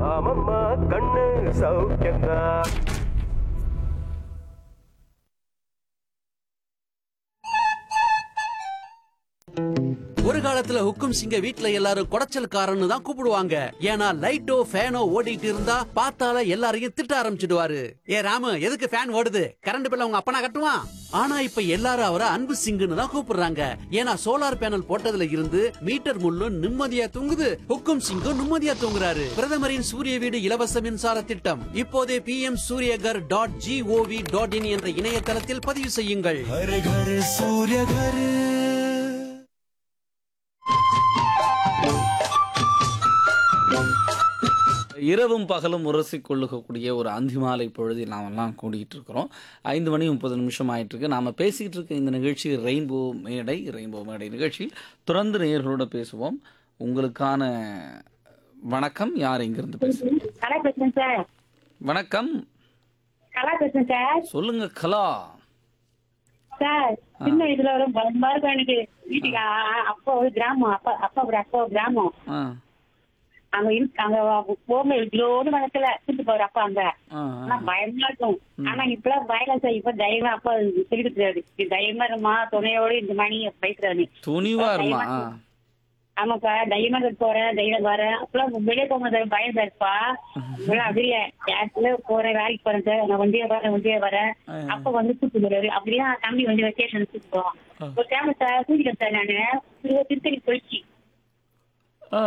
ஆமம்மா கண்ணு சௌக்கியம்தான் ஒரு காலத்துல ஹுக்கும் சிங்க வீட்ல எல்லாரும் குடைச்சல்காரன்னு தான் கூப்பிடுவாங்க ஏன்னா லைட்டோ ஃபேனோ ஓடிட்டு இருந்தா பார்த்தால எல்லாரையும் திட்ட ஆரம்பிச்சிடுவாரு ஏ ராமு எதுக்கு ஃபேன் ஓடுது கரண்ட் பில்ல உங்க அப்பனா கட்டுவான் ஆனா இப்ப எல்லாரும் அவரை அன்பு சிங்குன்னு தான் கூப்பிடுறாங்க ஏன்னா சோலார் பேனல் போட்டதுல இருந்து மீட்டர் முள்ளும் நிம்மதியா தூங்குது ஹுக்கும் சிங்கும் நிம்மதியா தூங்குறாரு பிரதமரின் சூரிய வீடு இலவச மின்சார திட்டம் இப்போதே P M Suryaghar dot G O V dot in என்ற இணையதளத்தில் பதிவு செய்யுங்கள் हर घर सूर्य घर இரவும் பகலும் உரசி கொள்ளுகக்கூடிய ஒரு அந்திமாலை பொழுதில் நாமெல்லாம் கூடிட்டு இருக்கிறோம் ஐந்து மணி முப்பது நிமிஷம் ஆயிட்டு இருக்கு நாம பேசிக்கிட்டு இருக்க இந்த நிகழ்ச்சி ரெயின்போ மேடை ரெயின்போ மேடை நிகழ்ச்சியில் தொடர்ந்து நேயர்களோட பேசுவோம் உங்களுக்கான வணக்கம் யார் இங்கிருந்து பேசுறீங்க கலா பேசுறேன் சார் வணக்கம் கலா பேசுறேன் சார் சொல்லுங்க கலா சார் சின்ன இதுல வரும் பயமா இருக்கும் எனக்கு வீட்டுக்கு அ- அ- அப்பா ஒரு கிராமம் அப்பா அப்பா ஒரு அப்பா ஒரு கிராமம் ஆ அங்க இருக்கு அங்க போங்க இவ்வளோடு வளர்க்கல கூட்டு போற அப்பா அங்க ஆ, ஆனா பயமா இருக்கும் ஆனா இப்பெல்லாம் பயமா சார் இப்ப தைரியமா அப்பா சொல்லிட்டு இருக்காரு நீ தைரியமா இருமா துணையோட இந்த மணி பேசுறாரு துணிவா இருமா ஆ. ஆமாப்பா தைரியமா இருக்கு போறேன் தைரியம் வரேன் அப்பெல்லாம் வெளியே போக சார் பயம் சார்ப்பா இப்பெல்லாம் அப்படி இல்ல கேஸ்ல போறேன் வேலைக்கு போறேன் சார் நான் வண்டியே வரேன் வண்டியே வரேன் அப்ப வந்து கூட்டு போறாரு அப்படியே தம்பி வந்து வெக்கேஷன் கூட்டு போவான் ஒரு டைம் சார் தூக்கிட்டேன் சார் நானு திரும்ப திருத்தணி போயிடுச்சு ஆ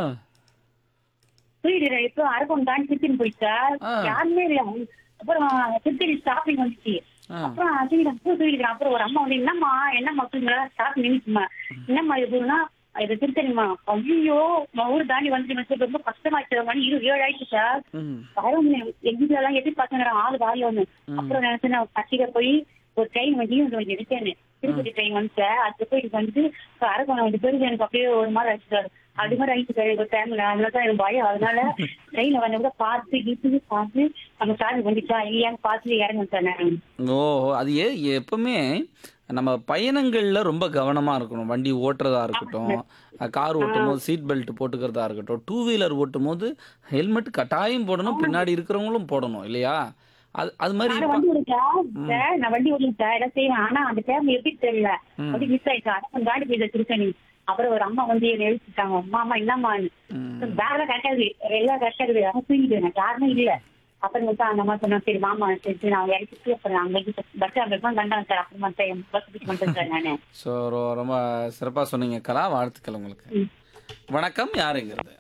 தூக்கிட்டு இப்போ அரக்கம் தாண்டி திருத்தணி போயிடுச்சு சார் ஆ. யாருமே இல்ல அப்புறம் திருத்தணி ஸ்டாப்பிங் வந்துச்சு ஆ. அப்புறம் தூக்கிட்டேன் பூ தூக்கிட்டேன் அப்புறம் ஒரு அம்மா வந்து என்னம்மா என்னம்மா தூங்கினா ஸ்டாப் நின்றுச்சுமா என்னம்மா இதுன்னா இது திருத்தணிமா ஐயோ நான் ஊர் தாண்டி வந்து ரொம்ப கஷ்டமாச்சு மணி இரு ஏழு ஆயிடுச்சு சார் ம் வரும் எங்க வீட்டுல எல்லாம் எப்படி பசங்க ஆளு வாரி ஒண்ணு அப்புறம் நினைச்சு நான் பட்டிக போய் ஒரு ட்ரெயின் வந்து கொஞ்சம் எடுத்தேன்னு திருப்பதி ட்ரெயின் வந்து அது போய் வந்து அரக்கோணம் வந்து பெருசு எனக்கு அப்படியே ஒரு மாதிரி அடிச்சுட்டாரு அது மாதிரி அடிச்சுட்டாரு ஒரு டைம்ல அதனாலதான் எனக்கு பயம் அதனால ட்ரெயின்ல வந்து கூட பார்த்து கிட்டு பார்த்து நம்ம சாமி வந்துச்சா இல்லையான்னு பார்த்து இறங்க சார் நான் ஓ அது ஏ எப்பவுமே நம்ம பயணங்கள்ல ரொம்ப கவனமா இருக்கணும் வண்டி ஓட்டுறதா இருக்கட்டும் கார் ஓட்டும் போது சீட் பெல்ட் போட்டுக்கிறதா இருக்கட்டும் டூ வீலர் ஓட்டும் போது ஹெல்மெட் கட்டாயம் போடணும் பின்னாடி இருக்கிறவங்களும் போடணும் இல்லையா அது அது மாதிரி நானும் இப்ப- வண்டி ஓடுச்சா சார் நான் வண்டி ஓடுங்க சார் எல்லாம் செய்வேன் ஆனா அந்த டைம் எப்படி தெரியல வந்து மிஸ் ஆயிடுச்சு அதான் காடி போய் திருத்தணி அப்புறம் ஒரு அம்மா வந்து என்னை எழுப்பிட்டாங்க அம்மா அம்மா என்னம்மா பேக்ல கரெக்டா இருக்கு எல்லாம் கரெக்டா இருக்கு ஆனா தூங்கிட்டு எனக்கு யாருமே இல்ல அப்புறம் வந்து அந்த அம்மா சொன்னா சரி மாமா சரி நான் இறக்கிட்டு அப்புறம் அங்க பஸ் அங்க தான் கண்டாங்க சார் அப்புறமா சார் பஸ் பிடிச்சு பண்ணிட்டேன் சார் நானு ஸோ ரொம்ப சிறப்பா சொன்னீங்க கலா வாழ்த்துக்கள் உங்களுக்கு வணக்கம் யாருங்கிறது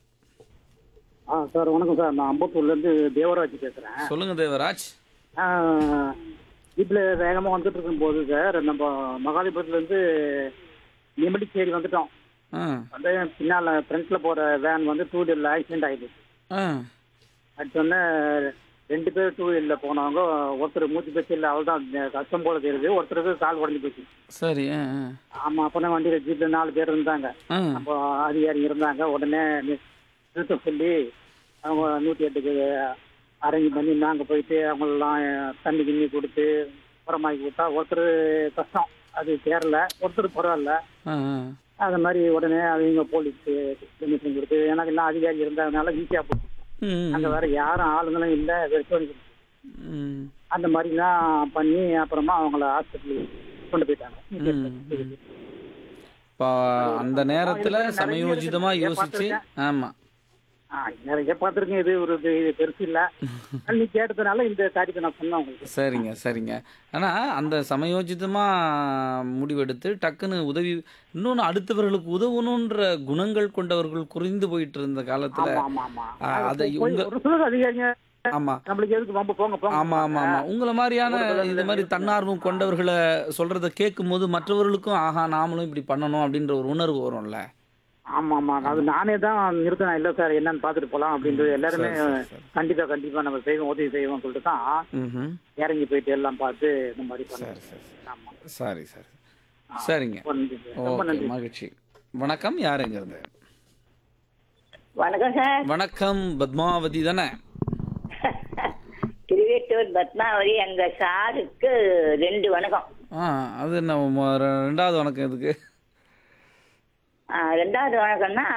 ஆ சார் வணக்கம் சார் நான் அம்பத்தூர்லேருந்து தேவராஜ் பேசுகிறேன் சொல்லுங்க தேவராஜ் வீட்டில் வேகமாக வந்துட்டு இருக்கும்போது சார் நம்ம மகாலிபுரத்துலேருந்து நிமிடிச்சேரி வந்துட்டோம் ஆ வந்து பின்னால் ஃப்ரண்ட்டில் போகிற வேன் வந்து டூ வீலரில் ஆக்சிடென்ட் ஆகிடுச்சு ஆ அடுத்தோடனே ரெண்டு பேர் டூ வீலரில் போனவங்க ஒருத்தர் மூச்சு பேச்சு இல்லை அவள் தான் கஷ்டம் போல தெரியுது ஒருத்தருக்கு கால் உடஞ்சி போச்சு சரி ஆ ஆமாம் அப்போனா வண்டியில் ஜீப்பில் நாலு பேர் இருந்தாங்க ஆ அப்போ அதிகாரி இருந்தாங்க உடனே நி- நிறுத்த சொல்லி அவங்க நூற்றி எட்டுக்கு அரேஞ்ச் பண்ணி நாங்கள் போயிட்டு அவங்களெல்லாம் தண்ணி கிண்ணி கொடுத்து உரமாக்கி கொடுத்தா ஒருத்தர் கஷ்டம் அது சேரல ஒருத்தர் பரவாயில்ல ஆ ஆ. அது மாதிரி உடனே அவங்க போலீஸ் பெர்மிஷன் கொடுத்து எனக்கு எல்லாம் அதிகாரி இருந்ததுனால ஈஸியாக போச்சு ம், அங்கே வேற யாரும் ஆளுங்களும் இல்லை வெறும் ம், அந்த மாதிரிலாம் பண்ணி அப்புறமா அவங்கள ஹாஸ்பிட்டலுக்கு கொண்டு போயிட்டாங்க ம். இப்போ அந்த நேரத்துல சமயோஜிதமா யோசிச்சு ஆமா ஆ, நிறைய பார்த்துருக்கேன் இது ஒரு இது இது பெருசு இல்லை நீ கேட்டதுனால இந்த காரியத்தை நான் சொன்னேன் உங்களுக்கு சரிங்க சரிங்க ஆனா அந்த சமயோஜிதமா முடிவெடுத்து டக்குன்னு உதவி இன்னொன்னு அடுத்தவர்களுக்கு உதவணுன்ற குணங்கள் கொண்டவர்கள் குறைந்து போயிட்டு இருந்த காலத்துல ஆமா ஆமா ஆ, ஆமா அதை போய் உங்க ஒரு சிலர் அதிகாரிங்க ஆமா நம்மளுக்கு எதுக்கு வம்பு போங்க போங்க ஆமா ஆமா ஆமா உங்களை மாதிரியான இது மாதிரி தன்னார்வம் கொண்டவர்களை சொல்றத கேட்கும் போது மற்றவர்களுக்கும் ஆஹா நாமளும் இப்படி பண்ணணும் அப்படின்ற ஒரு உணர்வு வரும்ல ஆமா ஆமா அது நானே தான் நிறுத்தினேன் இல்ல சார் என்னன்னு பாத்துட்டு போலாம் அப்படின்றது எல்லாருமே கண்டிப்பா கண்டிப்பா நம்ம செய்வோம் உதவி செய்வோம் சொல்லிட்டு தான் ம்ஹும். இறங்கி போயிட்டு எல்லாம் பார்த்து இந்த மாதிரி பண்ணேன் சரி சரி ஆமா சரி சரி சரிங்க ரொம்ப நன்றி சார். ரொம்ப ஓகே நன்றி மகிழ்ச்சி வணக்கம் யாருங்கிறது வணக்கம் சார் வணக்கம் பத்மாவதி தானே திருவேட்டூர் பத்மாவதி எங்க சாருக்கு ரெண்டு வணக்கம் ஆ அது என்ன மொ- ரெண்டாவது வணக்கம் இதுக்கு ஆ, ரெண்டாவது வணக்கம்னா